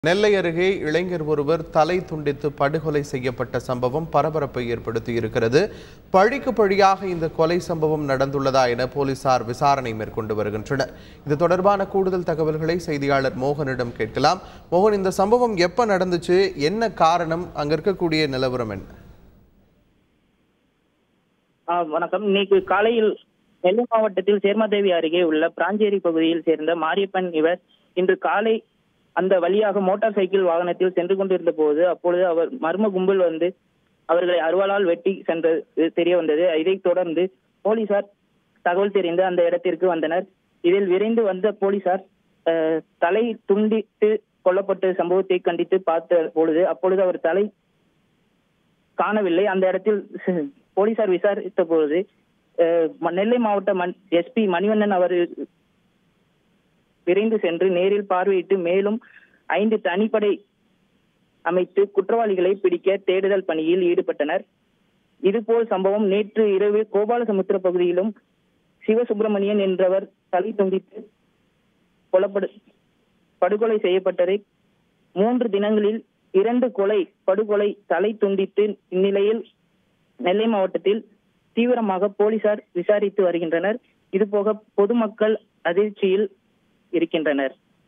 நெல்லை அருகே இளைஞர் ஒருவர் தலை துண்டித்து படுகொலை செய்யப்பட்ட சம்பவம் பரபரப்பை ஏற்படுத்தி இருக்கிறது பழிக்கு பழியாக இந்த கொலை சம்பவம் நடந்துள்ளதா என போலீசார் விசாரணை மேற்கொண்டு வருகின்றனர் இது தொடர்பான கூடுதல் தகவல்களை செய்தியாளர் மோகனிடம் கேட்கலாம் மோகன் இந்த சம்பவம் எப்ப நடந்துச்சு என்ன காரணம் அங்க இருக்கக்கூடிய நிலவரம் என்ன ஆ, வணக்கம் இன்னைக்கு காலையில் நெல்லை மாவட்டத்தில் சேர்மாதேவி அருகே உள்ள பிராஞ்சேரி பகுதியில் சேர்ந்த மாரியப்பன் இவர் இன்று காலை அந்த வழியாக மோட்டார் சைக்கிள் வாகனத்தில் சென்று கொண்டிருந்த போது அப்பொழுது அவர் மர்ம கும்பல் வந்து அவர்களை அருவாளால் வெட்டி சென்றது தெரிய வந்தது இதைத் தொடர்ந்து போலீசார் தகவல் தெரிந்து அந்த இடத்திற்கு வந்தனர் இதில் விரைந்து வந்த போலீசார் அஹ், தலை துண்டித்து கொல்லப்பட்ட சம்பவத்தை கண்டித்து பார்த்த பொழுது அப்பொழுது அவர் தலை காணவில்லை அந்த இடத்தில் போலீசார் விசாரித்த பொழுது அஹ், ம- நெல்லை மாவட்ட மண் எஸ்பி மணிவண்ணன் அவர் விரைந்து சென்று நேரில் பார்வையிட்டு மேலும் ஐந்து தனிப்படை அமைத்து குற்றவாளிகளை பிடிக்க தேடுதல் பணியில் ஈடுபட்டனர் இதுபோல் சம்பவம் நேற்று இரவு கோபாலசமுத்திர பகுதியிலும் சிவசுப்பிரமணியன் என்றவர் தலை துண்டித்து கொல்லப்படு படுகொலை செய்யப்பட்டதை மூன்று தினங்களில் இரண்டு கொலை படுகொலை தலை துண்டித்து இந்நிலையில் நெல்லை மாவட்டத்தில் தீவிரமாக போலீசார் விசாரித்து வருகின்றனர் இதுபோக பொதுமக்கள் அதிர்ச்சியில் இருக்கின்றனர்